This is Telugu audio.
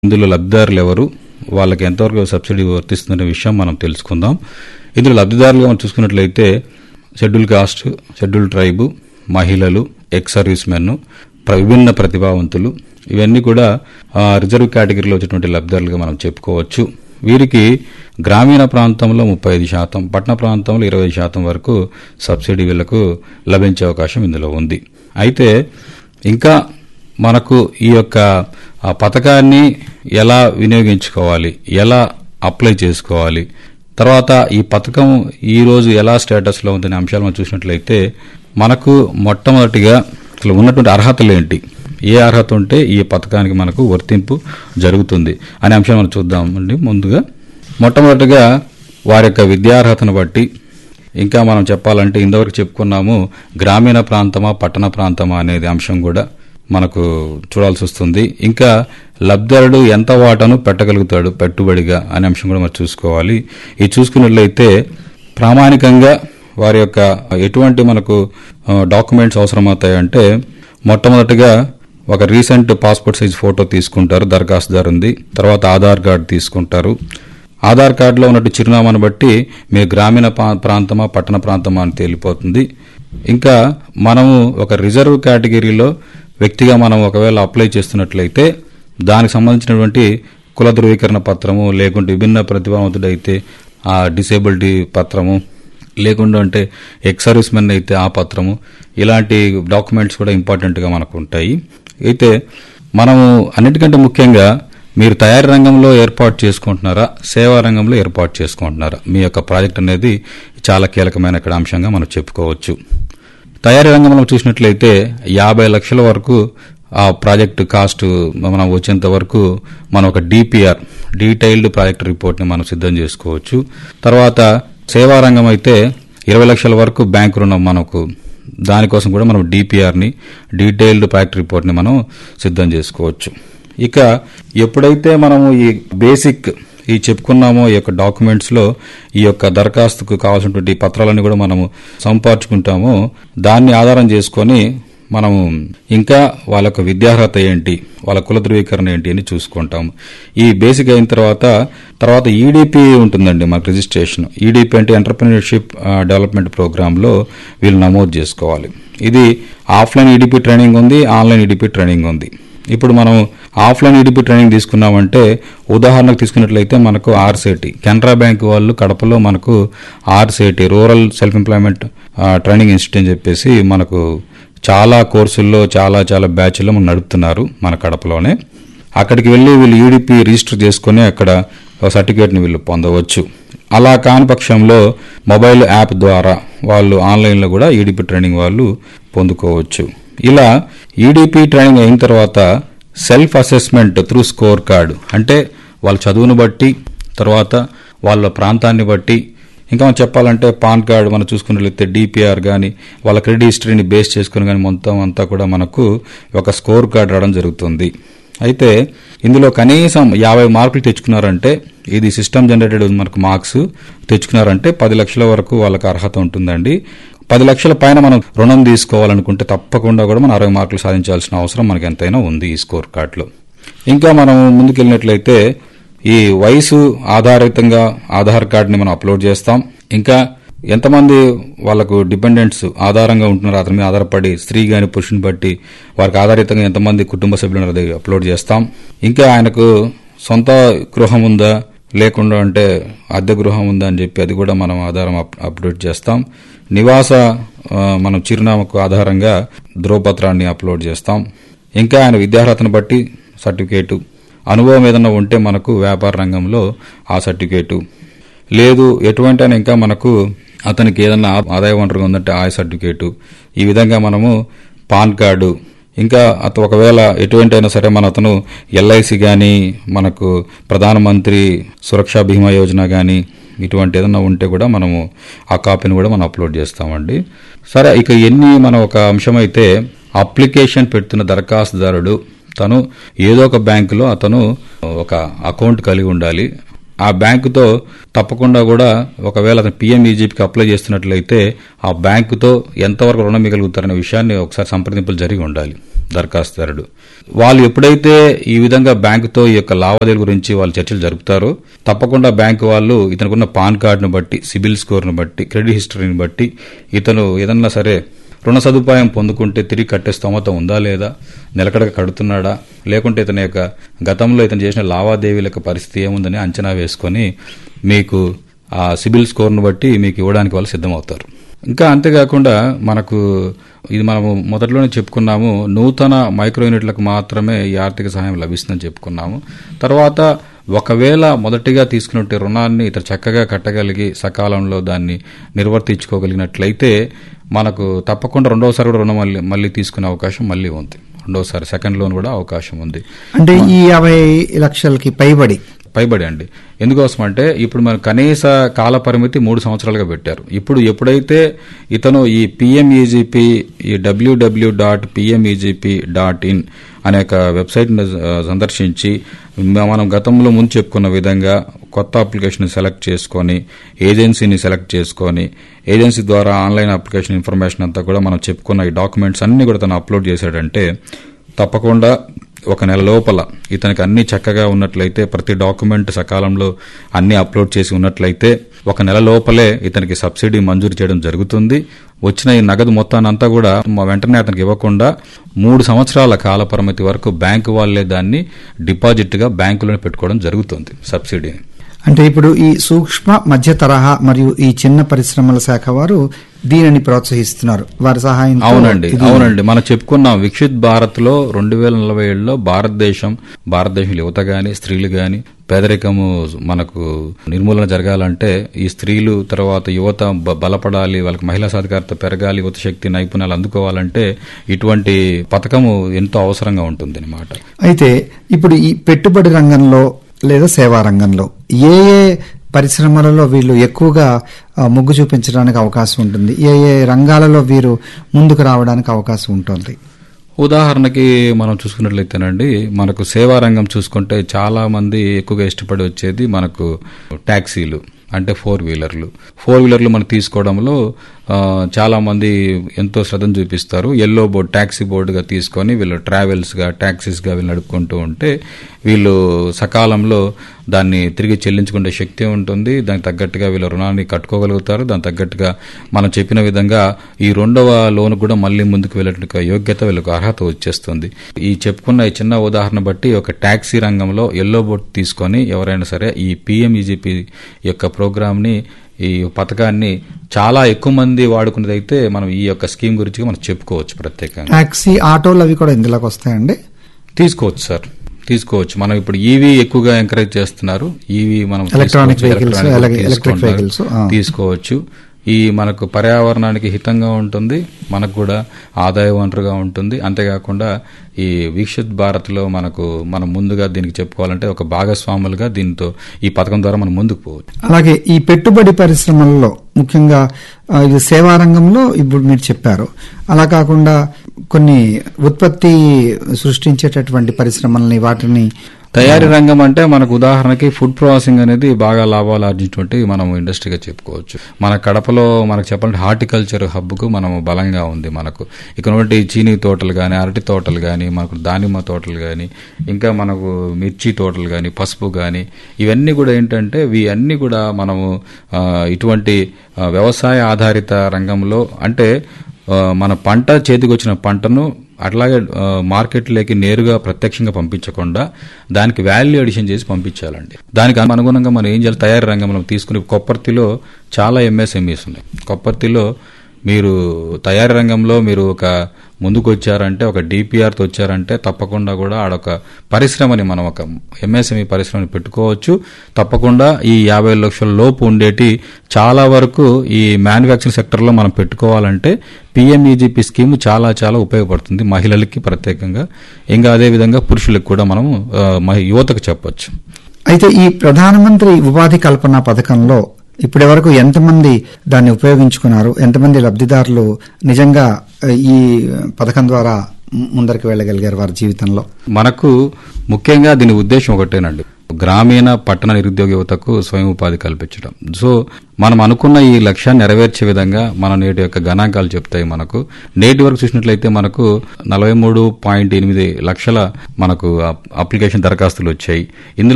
ఇందులో లబ్ధిదారులు ఎవరు వాళ్ళకి ఎంతవరకు సబ్సిడీ వర్తిస్తుందనే విషయం మనం తెలుసుకుందాం ఇందులో లబ్ధిదారులుగా మనం చూసుకున్నట్లయితే షెడ్యూల్ కాస్ట్ షెడ్యూల్ ట్రైబు మహిళలు ఎక్స్ సర్వీస్ మెన్ విభిన్న ప్రతిభావంతులు ఇవన్నీ కూడా ఆ, రిజర్వ్ కేటగిరీలో వచ్చేటువంటి లబ్ధిదారులుగా మనం చెప్పుకోవచ్చు వీరికి గ్రామీణ ప్రాంతంలో ముప్పై ఐదు శాతం పట్టణ ప్రాంతంలో ఇరవై శాతం వరకు సబ్సిడీ వీళ్లకు లభించే అవకాశం ఇందులో ఉంది అయితే ఇంకా మనకు ఈ యొక్క ఆ పథకాన్ని ఎలా వినియోగించుకోవాలి ఎలా అప్లై చేసుకోవాలి తర్వాత ఈ పథకం ఈ రోజు ఎలా స్టేటస్లో ఉందనే అంశాలు మనం చూసినట్లయితే మనకు మొట్టమొదటిగా అసలు ఉన్నటువంటి అర్హతలు ఏంటి ఏ అర్హత ఉంటే ఈ పథకానికి మనకు వర్తింపు జరుగుతుంది అనే అంశాలు మనం చూద్దామండి ముందుగా మొట్టమొదటిగా వారి యొక్క విద్యార్హతను బట్టి ఇంకా మనం చెప్పాలంటే ఇంతవరకు చెప్పుకున్నాము గ్రామీణ ప్రాంతమా పట్టణ ప్రాంతమా అనేది అంశం కూడా మనకు చూడాల్సి వస్తుంది ఇంకా లబ్ధిదారుడు ఎంత వాటాను పెట్టగలుగుతాడు పెట్టుబడిగా అనే అంశం కూడా మనం చూసుకోవాలి ఇది చూసుకున్నట్లయితే ప్రామాణికంగా వారి యొక్క ఎటువంటి మనకు ఆ, డాక్యుమెంట్స్ అవసరమవుతాయంటే మొట్టమొదటిగా ఒక రీసెంట్ పాస్పోర్ట్ సైజ్ ఫోటో తీసుకుంటారు దరఖాస్తుదారుంది తర్వాత ఆధార్ కార్డు తీసుకుంటారు ఆధార్ కార్డులో ఉన్నట్టు చిరునామాను బట్టి మీరు గ్రామీణ పా- ప్రాంతమా పట్టణ ప్రాంతమా అని తేలిపోతుంది ఇంకా మనము ఒక రిజర్వ్ కేటగిరీలో వ్యక్తిగా మనం ఒకవేళ అప్లై చేస్తున్నట్లయితే దానికి సంబంధించినటువంటి కుల ధృవీకరణ పత్రము లేకుంటే విభిన్న ప్రతిభావంతుడైతే ఆ డిసేబిలిటీ పత్రము లేకుండా అంటే ఎక్స్ సర్వీస్ మెన్ అయితే ఆ పత్రము ఇలాంటి డాక్యుమెంట్స్ కూడా ఇంపార్టెంట్గా మనకు ఉంటాయి అయితే మనము అన్నిటికంటే ముఖ్యంగా మీరు తయారీ రంగంలో ఏర్పాటు చేసుకుంటున్నారా సేవా రంగంలో ఏర్పాటు చేసుకుంటున్నారా మీ యొక్క ప్రాజెక్ట్ అనేది చాలా కీలకమైన ఇక్కడ అంశంగా మనం చెప్పుకోవచ్చు తయారీ రంగంలో చూసినట్లయితే యాభై లక్షల వరకు ఆ ప్రాజెక్ట్ కాస్ట్ మనం వచ్చేంత వరకు మనం ఒక డిపిఆర్ డీటెయిల్డ్ ప్రాజెక్ట్ రిపోర్ట్ని మనం సిద్ధం చేసుకోవచ్చు తర్వాత సేవా రంగం అయితే ఇరవై లక్షల వరకు బ్యాంక్ రుణం మనకు దానికోసం కూడా మనం డిపిఆర్ని డీటెయిల్డ్ ప్రాజెక్ట్ రిపోర్ట్ని మనం సిద్ధం చేసుకోవచ్చు ఇక ఎప్పుడైతే మనము ఈ బేసిక్ ఈ చెప్పుకున్నామో ఈ యొక్క డాక్యుమెంట్స్ లో ఈ యొక్క దరఖాస్తుకు కావాల్సినటువంటి పత్రాలన్నీ కూడా మనము సంపార్చుకుంటామో దాన్ని ఆధారం చేసుకొని మనము ఇంకా వాళ్ళ యొక్క విద్యార్హత ఏంటి వాళ్ళ కుల ధృవీకరణ ఏంటి అని చూసుకుంటాము ఈ బేసిక్ అయిన తర్వాత తర్వాత ఈడీపీ ఉంటుందండి మనకు రిజిస్ట్రేషన్ ఈడీపీ అంటే ఎంటర్ప్రినర్షిప్ డెవలప్మెంట్ ప్రోగ్రాంలో వీళ్ళు నమోదు చేసుకోవాలి ఇది ఆఫ్లైన్ ఈడీపీ ట్రైనింగ్ ఉంది ఆన్లైన్ ఈడీపీ ట్రైనింగ్ ఉంది ఇప్పుడు మనం ఆఫ్లైన్ ఈడీపీ ట్రైనింగ్ తీసుకున్నామంటే ఉదాహరణకు తీసుకున్నట్లయితే మనకు ఆర్సేటి కెనరా బ్యాంక్ వాళ్ళు కడపలో మనకు RSETI rural self employment training institute అని చెప్పేసి మనకు చాలా కోర్సుల్లో చాలా చాలా బ్యాచ్లు మనం నడుపుతున్నారు మన కడపలోనే అక్కడికి వెళ్ళి వీళ్ళు ఈడీపీ రిజిస్టర్ చేసుకుని అక్కడ సర్టిఫికేట్ని వీళ్ళు పొందవచ్చు అలా కాని పక్షంలో మొబైల్ యాప్ ద్వారా వాళ్ళు ఆన్లైన్లో కూడా ఈడీపీ ట్రైనింగ్ వాళ్ళు పొందుకోవచ్చు ఇలా ఈడీపీ ట్రైనింగ్ అయిన తర్వాత self assessment through score card అంటే వాళ్ళ చదువును బట్టి తర్వాత వాళ్ళ ప్రాంతాన్ని బట్టి ఇంకా మనం చెప్పాలంటే పాన్ కార్డు మనం చూసుకున్నట్లయితే డిపిఆర్ కానీ వాళ్ళ క్రెడిట్ హిస్టరీని బేస్ చేసుకుని కానీ మొత్తం అంతా కూడా మనకు ఒక స్కోర్ కార్డు రావడం జరుగుతుంది అయితే ఇందులో కనీసం యాభై మార్కులు తెచ్చుకున్నారంటే ఇది సిస్టమ్ జనరేటెడ్ మనకు మార్క్స్ తెచ్చుకున్నారంటే పది లక్షల వరకు వాళ్ళకి అర్హత ఉంటుందండి పది లక్షల పైన మనం రుణం తీసుకోవాలనుకుంటే తప్పకుండా కూడా మనం అరవై మార్కులు సాధించాల్సిన అవసరం మనకి ఎంతైనా ఉంది ఈ స్కోర్ కార్డులో ఇంకా మనం ముందుకెళ్ళినట్లయితే ఈ వయసు ఆధారితంగా ఆధార్ కార్డుని మనం అప్లోడ్ చేస్తాం ఇంకా ఎంతమంది వాళ్ళకు డిపెండెంట్స్ ఆధారంగా ఉంటున్నారు అతని మీద ఆధారపడి స్త్రీ గాని పురుషుని బట్టి వారికి ఆధారితంగా ఎంతమంది కుటుంబ సభ్యులు ఉన్నారో అది అప్లోడ్ చేస్తాం ఇంకా ఆయనకు సొంత గృహం ఉందా లేకుండా అంటే అద్దె గృహం ఉందా అని చెప్పి అది కూడా మనం ఆధారం అప్- అప్డేట్ చేస్తాం నివాస ఆ, మనం చిరునామాకు ఆధారంగా ధ్రువపత్రాన్ని అప్లోడ్ చేస్తాం ఇంకా ఆయన విద్యార్హతను బట్టి సర్టిఫికేటు అనుభవం ఏదైనా ఉంటే మనకు వ్యాపార రంగంలో ఆ సర్టిఫికేటు లేదు ఎటువంటి అయినా ఇంకా మనకు అతనికి ఏదైనా ఆ- ఆదాయ వనరుగా ఉందంటే ఆ సర్టిఫికేటు ఈ విధంగా మనము పాన్ కార్డు ఇంకా అత ఒకవేళ ఎటువంటి అయినా సరే మన అతను ఎల్ఐసి కానీ మనకు ప్రధానమంత్రి సురక్షా బీమా యోజన కానీ ఇటువంటి ఏదైనా ఉంటే కూడా మనము ఆ కాపీని కూడా మనం అప్లోడ్ చేస్తామండి సరే ఇక ఎన్ని మనం ఒక అంశం అయితే అప్లికేషన్ పెడుతున్న దరఖాస్తుదారుడు తను ఏదో ఒక బ్యాంకులో అతను ఒక అకౌంట్ కలిగి ఉండాలి ఆ బ్యాంకుతో తప్పకుండా కూడా ఒకవేళ అతను పిఎంఈజీపీకి అప్లై చేస్తున్నట్లయితే ఆ బ్యాంకుతో ఎంతవరకు రుణం మిగలుగుతారనే విషయాన్ని ఒకసారి సంప్రదింపులు జరిగి ఉండాలి దరఖాస్తుదారుడు వాళ్ళు ఎప్పుడైతే ఈ విధంగా బ్యాంకుతో ఈ యొక్క లావాదేవీల గురించి వాళ్ళు చర్చలు జరుపుతారో తప్పకుండా బ్యాంకు వాళ్ళు ఇతనుకున్న పాన్ కార్డును బట్టి సిబిల్ స్కోర్ను బట్టి క్రెడిట్ హిస్టరీని బట్టి ఇతను ఏదన్నా సరే రుణ సదుపాయం పొందుకుంటే తిరిగి కట్టే స్తోమత ఉందా లేదా నిలకడగా కడుతున్నాడా లేకుంటే ఇతని యొక్క గతంలో ఇతను చేసిన లావాదేవీల యొక్క పరిస్థితి ఏముందని అంచనా వేసుకొని మీకు ఆ సిబిల్ స్కోర్ను బట్టి మీకు ఇవ్వడానికి వాళ్ళు సిద్ధమవుతారు ఇంకా అంతేకాకుండా మనకు ఇది మనము మొదట్లోనే చెప్పుకున్నాము నూతన మైక్రో యూనిట్లకు మాత్రమే ఈ ఆర్థిక సహాయం లభిస్తుందని చెప్పుకున్నాము తర్వాత ఒకవేళ మొదటిగా తీసుకున్నట్టు రుణాన్ని ఇతను చక్కగా కట్టగలిగి సకాలంలో దాన్ని నిర్వర్తించుకోగలిగినట్లయితే మనకు తప్పకుండా రెండవసారి కూడా రుణం మళ్ళీ మళ్ళీ తీసుకునే అవకాశం మళ్ళీ ఉంది రెండోసారి సెకండ్ లోన్ కూడా అవకాశం ఉంది అంటే ఈ యాభై లక్షలకి పైబడి పైబడి అండి ఎందుకోసం అంటే ఇప్పుడు మన కనీస కాల పరిమితి మూడు సంవత్సరాలుగా పెట్టారు ఇప్పుడు ఎప్పుడైతే ఇతను ఈ పిఎంఈజీపీ ఈ W W dot PMEGP dot in అనే ఒక వెబ్సైట్ సందర్శించి మనం గతంలో ముందు చెప్పుకున్న విధంగా కొత్త అప్లికేషన్ సెలెక్ట్ చేసుకొని ఏజెన్సీని సెలెక్ట్ చేసుకొని ఏజెన్సీ ద్వారా ఆన్లైన్ అప్లికేషన్ ఇన్ఫర్మేషన్ అంతా కూడా మనం చెప్పుకున్న ఈ డాక్యుమెంట్స్ అన్ని కూడా తను అప్లోడ్ చేశాడంటే తప్పకుండా ఒక నెల లోపల ఇతనికి అన్ని చక్కగా ఉన్నట్లయితే ప్రతి డాక్యుమెంట్ సకాలంలో అన్ని అప్లోడ్ చేసి ఉన్నట్లయితే ఒక నెల లోపలే ఇతనికి సబ్సిడీ మంజూరు చేయడం జరుగుతుంది వచ్చిన ఈ నగదు మొత్తానంతా కూడా మా వెంటనే అతనికి ఇవ్వకుండా మూడు సంవత్సరాల కాల పరిమితి వరకు బ్యాంకు వాళ్ళే దాన్ని డిపాజిట్గా బ్యాంకులోనే పెట్టుకోవడం జరుగుతుంది సబ్సిడీని అంటే ఇప్పుడు ఈ సూక్ష్మ మధ్య తరహా మరియు ఈ చిన్న పరిశ్రమల శాఖ వారు దీనిని ప్రోత్సహిస్తున్నారు వారి సహాయం అవునండి అవునండి మనం చెప్పుకున్నాం విక్షిత్ భారత్ లో రెండు వేల నలభై ఏడులో భారతదేశం భారతదేశం యువత గాని స్త్రీలు గాని పేదరికము మనకు నిర్మూలన జరగాలంటే ఈ స్త్రీలు తర్వాత యువత బ- బలపడాలి వాళ్ళకి మహిళా సాధికారత పెరగాలి యువత శక్తి నైపుణ్యాలు అందుకోవాలంటే ఇటువంటి పథకము ఎంతో అవసరంగా ఉంటుంది అనమాట అయితే ఇప్పుడు ఈ పెట్టుబడి రంగంలో లేదా సేవా రంగంలో ఏ ఏ పరిశ్రమలలో వీళ్ళు ఎక్కువగా ఆ, మొగ్గు చూపించడానికి అవకాశం ఉంటుంది ఏ ఏ రంగాలలో వీరు ముందుకు రావడానికి అవకాశం ఉంటుంది ఉదాహరణకి మనం చూసుకున్నట్లయితేనండి మనకు సేవా రంగం చూసుకుంటే చాలా మంది ఎక్కువగా ఇష్టపడి వచ్చేది మనకు ట్యాక్సీలు అంటే ఫోర్ వీలర్లు ఫోర్ వీలర్లు మనం తీసుకోవడంలో ఆ, చాలా మంది ఎంతో శ్రద్ధను చూపిస్తారు ఎల్లో బోర్డ్ ట్యాక్సీ బోర్డుగా తీసుకొని వీళ్ళు ట్రావెల్స్గా ట్యాక్సీస్గా వీళ్ళు నడుపుకుంటూ ఉంటే వీళ్ళు సకాలంలో దాన్ని తిరిగి చెల్లించుకునే శక్తి ఉంటుంది దానికి తగ్గట్టుగా వీళ్ళ రుణాన్ని కట్టుకోగలుగుతారు దానికి తగ్గట్టుగా మనం చెప్పిన విధంగా ఈ రెండవ లోన్ కూడా మళ్ళీ ముందుకు వెళ్ళేటువంటి యోగ్యత వీళ్ళకు అర్హత వచ్చేస్తుంది ఈ చెప్పుకున్న ఈ చిన్న ఉదాహరణ బట్టి ఒక ట్యాక్సీ రంగంలో ఎల్లో బోర్డ్ తీసుకొని ఎవరైనా సరే ఈ పిఎంఈజీపీ యొక్క ప్రోగ్రామ్ని ఈ పథకాన్ని చాలా ఎక్కువ మంది వాడుకునేదైతే మనం ఈ యొక్క స్కీమ్ గురించి మనం చెప్పుకోవచ్చు ప్రత్యేకంగా టాక్సీ ఆటోలు అవి కూడా ఇందులోకి వస్తాయండి తీసుకోవచ్చు సార్ తీసుకోవచ్చు మనం ఇప్పుడు ఈవీ ఎక్కువగా ఎంకరేజ్ చేస్తున్నారు ఈవీ మనం Electronic తీసుకోవచ్చు, vehicles, electronic అలాగే electric తీసుకుంటారు. vehicles, ఆ. తీసుకోవచ్చు ఈ మనకు పర్యావరణానికి హితంగా ఉంటుంది మనకు కూడా ఆదాయ వనరుగా ఉంటుంది అంతేకాకుండా ఈ వీక్షిత్ భారత్ లో మనకు మనం ముందుగా దీనికి చెప్పుకోవాలంటే ఒక భాగస్వాములుగా దీంతో ఈ పథకం ద్వారా మనం ముందుకు పోవచ్చు అలాగే ఈ పెట్టుబడి పరిశ్రమల్లో ముఖ్యంగా ఆ, ఇది సేవా రంగంలో ఇప్పుడు మీరు చెప్పారు అలా కాకుండా కొన్ని ఉత్పత్తి సృష్టించేటటువంటి పరిశ్రమల్ని వాటిని తయారీ రంగం అంటే మనకు ఉదాహరణకి ఫుడ్ ప్రాసెసింగ్ అనేది బాగా లాభాలు ఆర్జించినటువంటి మనం ఇండస్ట్రీగా చెప్పుకోవచ్చు మన కడపలో మనకు చెప్పాలంటే హార్టికల్చర్ హబ్కు మనం బలంగా ఉంది మనకు ఇక్కడ ఉన్నటువంటి చీనీ తోటలు కానీ అరటి తోటలు కానీ మనకు దానిమ్మ తోటలు కానీ ఇంకా మనకు మిర్చి తోటలు కానీ పసుపు కానీ ఇవన్నీ కూడా ఏంటంటే ఇవి అన్ని కూడా మనము ఆ, ఇటువంటి ఆ, వ్యవసాయ ఆధారిత రంగంలో అంటే ఆ, మన పంట చేతికి వచ్చిన పంటను అట్లాగే ఆ, మార్కెట్లోకి నేరుగా ప్రత్యక్షంగా పంపించకుండా దానికి వాల్యూ అడిషన్ చేసి పంపించాలండి దానికి అనుగుణంగా మనం ఏం చేయాలి తయారీ రంగంలో తీసుకుని కొప్పర్తిలో చాలా ఎంఎస్ఎంఈస్ ఉన్నాయి కొప్పర్తిలో మీరు తయారీ రంగంలో మీరు ఒక ముందుకు వచ్చారంటే ఒక డిపిఆర్తో వచ్చారంటే తప్పకుండా కూడా ఆడొక పరిశ్రమని మనం ఒక ఎంఎస్ఎంఈ పరిశ్రమని పెట్టుకోవచ్చు తప్పకుండా ఈ యాభై లక్షల లోపు ఉండేటి చాలా వరకు ఈ మ్యానుఫ్యాక్చరింగ్ సెక్టర్లో మనం పెట్టుకోవాలంటే పిఎంఈజీపీ స్కీమ్ చాలా చాలా ఉపయోగపడుతుంది మహిళలకి ప్రత్యేకంగా ఇంకా అదే విధంగా పురుషులకు కూడా మనం ఆ, మహి- యువతకు చెప్పొచ్చు అయితే ఈ ప్రధానమంత్రి ఉపాధి కల్పన పథకంలో ఇప్పటి వరకు ఎంతమంది దాన్ని ఉపయోగించుకున్నారు ఎంతమంది లబ్ధిదారులు నిజంగా ఆ, ఈ పథకం ద్వారా ము- ముందరికి వెళ్ళగలిగారు వారి జీవితంలో మనకు ముఖ్యంగా దీని ఉద్దేశం ఒకటేనండి గ్రామీణ పట్టణ నిరుద్యోగ యువతకు స్వయం ఉపాధి కల్పించడం సో మనం అనుకున్న ఈ లక్ష్యాన్ని నెరవేర్చే విధంగా మన నేటి యొక్క గణాంకాలు చెప్తాయి మనకు నేటి వరకు చూసినట్లయితే మనకు నలభై మూడు పాయింట్ ఎనిమిది లక్షల మనకు అప్- అప్లికేషన్ దరఖాస్తులు వచ్చాయి ఇందులో